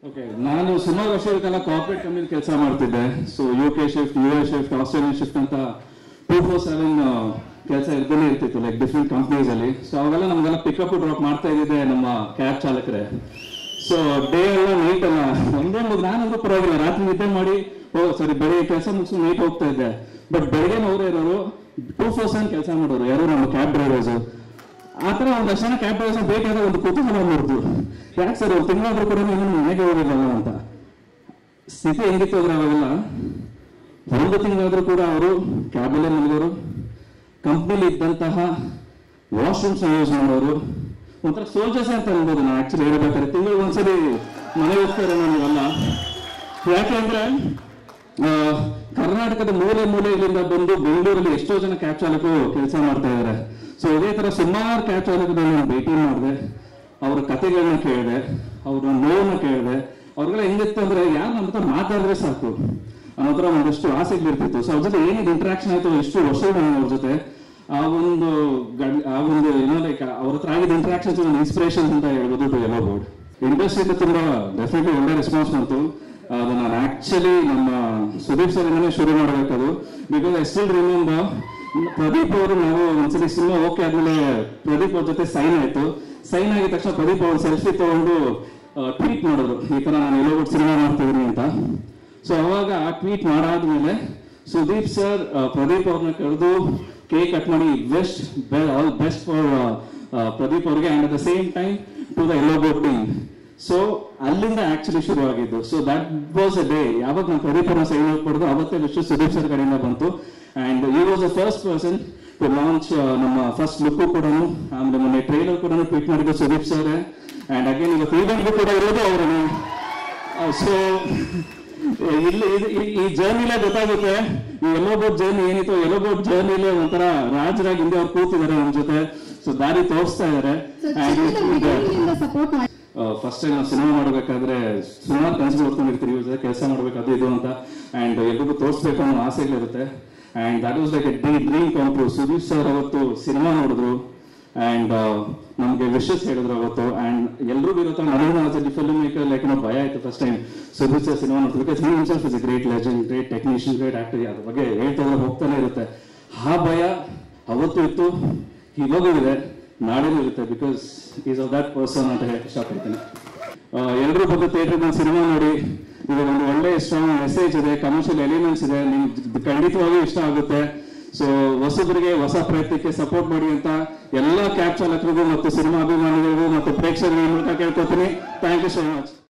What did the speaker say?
okay ನಾನು ಸುಮಾರು ವರ್ಷಗಳ ಕಾಲ ಕಾರ್ಪೊರೇಟ್ ಕಂಪನಿ ಕೆಲಸ ಮಾಡ್ತಿದ್ದೆ so U K shift U S shift Australian shift ಅಂತ ಟೂ ಫೋರ್ ಸೆವೆನ್ ಕೆಲಸ ಇರ್ತಾನೆ ಇರ್ತಿತ್ತು ಲೈಕ್ ಡಿಫ್ರೆಂಟ್ ಕಂಪ್ನೀಸ್ ಅಲ್ಲಿ ಸೊ ಅವೆಲ್ಲ ನಮಗೆಲ್ಲ ಪಿಕಪ್ ಡ್ರಾಪ್ ಮಾಡ್ತಾ ಇದ್ದಿದೆ ನಮ್ಮ ಕ್ಯಾಬ್ ಚಾಲಕರೇ ಸೊ ಡೇ ಎಲ್ಲ ನೈಟ್ ಅಲ್ಲ ಒಂದೇ ಮುಗ್ ನಾನಂದ್ರೂ ಪರವಾಗಿಲ್ಲ ರಾತ್ರಿ ನಿದ್ದೆ ಮಾಡಿ ಓ ಸಾರಿ ಬೆಳಿಗ್ಗೆ ಕೆಲಸ ಮುಗಿಸಿ ನೈಟ್ ಹೋಗ್ತಾ ಇದ್ದೆ ಬಟ್ ಬೆಳಗ್ಗೆ ಅವರೇ ಇರೋರು ಟೂ ಫೋರ್ ಸೆವೆನ್ ಕೆಲಸ ಮಾಡೋರು ಯಾರು ನಮ್ಮ ಕ್ಯಾಬ್ ಡ್ರೈವರ್ಸು ಆ ಥರ ಒಂದಷ್ಟು ಜನ ಕ್ಯಾಬ್ ಡ್ರೈವರ್ಸ್ ಬೇಕಾದ ಒಂದು ಕುತೂಹಲ ನೋಡ್ತು ಯಾಕೆ ಸರ್ ಒಂದು ತಿಂಗಳಾದ್ರೂ ಕೂಡ ನೀವು ಮನೆಗೆ ಹೋಗಿರಲ್ಲ ಅಂತ ಸ್ಥಿತಿ ಹೆಂಗಿತ್ತು ಅಂದ್ರೆ ಅವಾಗೆಲ್ಲ ಒಂದು ತಿಂಗಳಾದ್ರೂ ಕೂಡ ಅವರು ಕ್ಯಾಬಲ್ಲೇ ಮಲಗೋರು ಕಂಪ್ನಿಲಿ ಇದ್ದಂತಹ ವಾಶ್ರೂಮ್ಸ್ ಯೂಸ್ ಮಾಡೋರು ಒಂಥರ ಸೋಲ್ಜರ್ಸ್ ಅಂತ ಅನ್ಬೋದು ನಾನು ಆಕ್ಚುಲಿ ಹೇಳ್ಬೇಕಾದ್ರೆ ತಿಂಗಳಿಗೆ ಒಂದ್ಸರಿ ಮನೆಗೆ ಹೋಗ್ತಾರೆ ನಾವೆಲ್ಲ ಯಾಕೆಂದ್ರೆ ಆ, ಕರ್ನಾಟಕದ ಮೂಲೆ ಮೂಲೆಗಳಿಂದ ಬಂದು ಬೆಂಗಳೂರಲ್ಲಿ ಎಷ್ಟೋ ಜನ ಕ್ಯಾಬ್ ಚಾಲಕರು ಕೆಲಸ ಮಾಡ್ತಾ ಇದ್ದಾರೆ ಸೊ ಇದೇ ತರ ಸುಮಾರು ಕ್ಯಾಬ್ ಚಾಲಕರನ್ನ ನಾನು ಭೇಟಿ ಮಾಡಿದೆ ಅವ್ರ ಕತೆಗಳನ್ನ ಕೇಳಿದೆ ಅವ್ರ ನೋವನ್ನ ಕೇಳಿದೆ ಅವ್ರಿಗೆಲ್ಲ ಹೆಂಗಿತ್ತು ಅಂದ್ರೆ ಯಾರು ನಮ್ಮ ಹತ್ರ ಮಾತಾಡಿದ್ರೆ ಸಾಕು ಅನ್ನೋ ಥರ ಒಂದಷ್ಟು ಆಸೆಗಳಿರ್ತಿತ್ತು ಸೊ ಅವ್ರ ಜೊತೆ ಏನಿದೆ ಇಂಟ್ರಾಕ್ಷನ್ ಆಯ್ತು ಎಷ್ಟು ವರ್ಷಗಳು ಅವ್ರ ಜೊತೆ ಆ ಒಂದು ಗಂಡ್ ಆ ಒಂದು ಏನೋ ಲೈಕ್ ಅವ್ರ ಹತ್ರ ಆಗಿದ್ದ ಇಂಟ್ರಾಕ್ಷನ್ಸ್ ಒಂದು ಇನ್ಸ್ಪಿರೇಷನ್ ಅಂತ ಹೇಳ್ಬೋದು ಟು ಎಲ್ಲೋ ಬೋರ್ಡ್ ಇಂಡಸ್ಟ್ರಿಯಿಂದ ತುಂಬಾ ಡೆಫಿನೆಟ್ಲಿ ಒಳ್ಳೆ ರೆಸ್ಪಾನ್ಸ್ ಬಂತು ಅದು ನಾನು ಆಕ್ಚುಲಿ ನಮ್ಮ ಸುದೀಪ್ ಸರ್ ಇಂದನೇ ಶುರು ಮಾಡಬೇಕದು because I still remember Pradeep ಅವರು ನಾವು ಒಂದ್ಸಲಿ ಸಿನಿಮಾ ಓಕೆ ಆದ್ಮೇಲೆ ಪ್ರದೀಪ್ ಅವ್ರ ಜೊತೆ ಸೈನ್ ಆಯ್ತು ಸೈನ್ ಆಗಿದ ತಕ್ಷಣ ಪ್ರದೀಪ್ ಅವ್ರು ಸೆಲ್ಫಿ ತಗೊಂಡು ಟ್ವೀಟ್ ಮಾಡಿದ್ರು ಈ ತರ ನಾನು ಎಲ್ಲೋ ಸಿನಿಮಾ ಮಾಡ್ತಿದ್ದೀನಿ ಅಂತ ಸೊ ಅವಾಗ ಆ ಟ್ವೀಟ್ ಮಾಡಾದ್ಮೇಲೆ ಸುದೀಪ್ ಸರ್ ಪ್ರದೀಪ್ ಅವ್ರನ್ನ ಕರೆದು ಕೇಕ್ ಕಟ್ ಮಾಡಿ best all best for Pradeep ಅವ್ರಿಗೆ and at the same time to the yellow boat team so ಅಲ್ಲಿಂದ ಆಕ್ಚುಲಿ ಶುರು ಆಗಿದ್ದು so that was a day ಯಾವಾಗ ನಾನು ಪ್ರದೀಪ್ ಅವ್ರನ್ನ ಸೈನ್ ಕೊಡೋದು ಅವತ್ತೇ ವಿಶ್ವ ಸುದೀಪ್ ಸರ್ ಕಡೆಯಿಂದ ಬಂತು ಅಂಡ್ ಈ was the first person to launch ನಮ್ಮ ಫಸ್ಟ್ ಲುಕ್ ಕೂಡ ಆಮೇಲೆ ಮೊನ್ನೆ ಟ್ರೈಲರ್ ಕೂಡ ಟ್ವೀಟ್ ಮಾಡಿದ್ದು ಸುದೀಪ್ ಸರ್ ಅಂಡ್ ಅಗೇನ್ ಇವತ್ತು ಈವೆಂಟ್ ಕೂಡ ಇರೋದು ಅವರೇ ಸೊ ಇಲ್ಲಿ ಇದು- ಈ- ಈ ಜರ್ನಿಲೇ ಗೊತ್ತಾಗುತ್ತೆ ಈ ಎಲ್ಲೋ ಬೋಟ್ ಜರ್ನಿ ಏನಿತ್ತು ಎಲ್ಲೋ ಬೋಟ್ ಜರ್ನಿಲೇ ಒಂಥರ ರಾಜರಾಗಿ ಹಿಂದೆ ಅವ್ರು ಕೂತಿದ್ದಾರೆ ನಮ್ಮ ಜೊತೆ ಸೊ ದಾರಿ ತೋರಿಸ್ತಾ ಇದ್ದಾರೆ ಸಪೋರ್ಟ್ ಮಾಡಿ ಫಸ್ಟ್ ಟೈಮ್ ನಾವು ಸಿನಿಮಾ ಮಾಡಬೇಕಾದ್ರೆ ಸುಮಾರು ಕನಸು ಓದ್ಕೊಂಡಿರ್ತೀವಿ ಇವ್ರ ಜೊತೆ ಕೆಲಸ ಮಾಡ್ಬೇಕು ಅದು ಇದು ಅಂತ ಅಂಡ್ ಎಲ್ರಿಗೂ ತೋರಿಸ್ಬೇಕು ಅನ್ನೋ ಆಸೆಗಳಿರುತ್ತೆ and that was like a ಡ್ರೀ ಡ್ರೀಮ್ ಕಂಪ್ರೂ ಸುದೀಪ್ ಸರ್ ಅವತ್ತು ಸಿನಿಮಾ ನೋಡಿದ್ರು ಅಂಡ್ ನಮಗೆ ವಿಶಸ್ ಹೇಳಿದ್ರು ಅವತ್ತು ಅಂಡ್ ಎಲ್ರಿಗೂ ಇರುತ್ತೆ ನನಗೂ as a film maker like ಏನೋ ಭಯ ಆಯ್ತು first time Sudeep sir cinema ನೋಡ್ತು because he himself is a great legend great technician great actor ಅದ್ರ ಬಗ್ಗೆ ಹೇಳ್ತಾ ಇದ್ರೆ ಹೋಗ್ತಾನೆ ಇರುತ್ತೆ ಆ ಭಯ ಅವತ್ತು ಇತ್ತು ಇವಾಗೂ ಇದೆ ನಾಳೆನೂ ಇರುತ್ತೆ because is of that person ಅಂತ ಹೇಳಕ್ ಇಷ್ಟಪಡ್ತೀನಿ ಎಲ್ಲರೂ ಬಂದು ಥಿಯೇಟರ್ ಬಂದು ಸಿನಿಮಾ ನೋಡಿ ಇದು ಒಂದು ಒಳ್ಳೆ ಸ್ಟ್ರಾಂಗ್ ಮೆಸೇಜ್ ಇದೆ ಕಮರ್ಷಿಯಲ್ ಎಲಿಮೆಂಟ್ಸ್ ಇದೆ ನಿಮ್ಗೆ ಖಂಡಿತವಾಗಿ ಇಷ್ಟ ಆಗುತ್ತೆ ಸೊ ಹೊಸಬರಿಗೆ ಹೊಸ ಪ್ರಯತ್ನಕ್ಕೆ ಸಪೋರ್ಟ್ ಮಾಡಿ ಅಂತ ಎಲ್ಲ ಕ್ಯಾಬ್ ಚಾಲಕರಿಗೂ ಮತ್ತು ಸಿನಿಮಾ ಅಭಿಮಾನಿಗಳಿಗೂ ಮತ್ತು ಪ್ರೇಕ್ಷಕರಿಗೆ ಈ ಮೂಲಕ ಕೇಳ್ಕೊತೀನಿ ಥ್ಯಾಂಕ್ ಯು ಸೋ ಮಚ್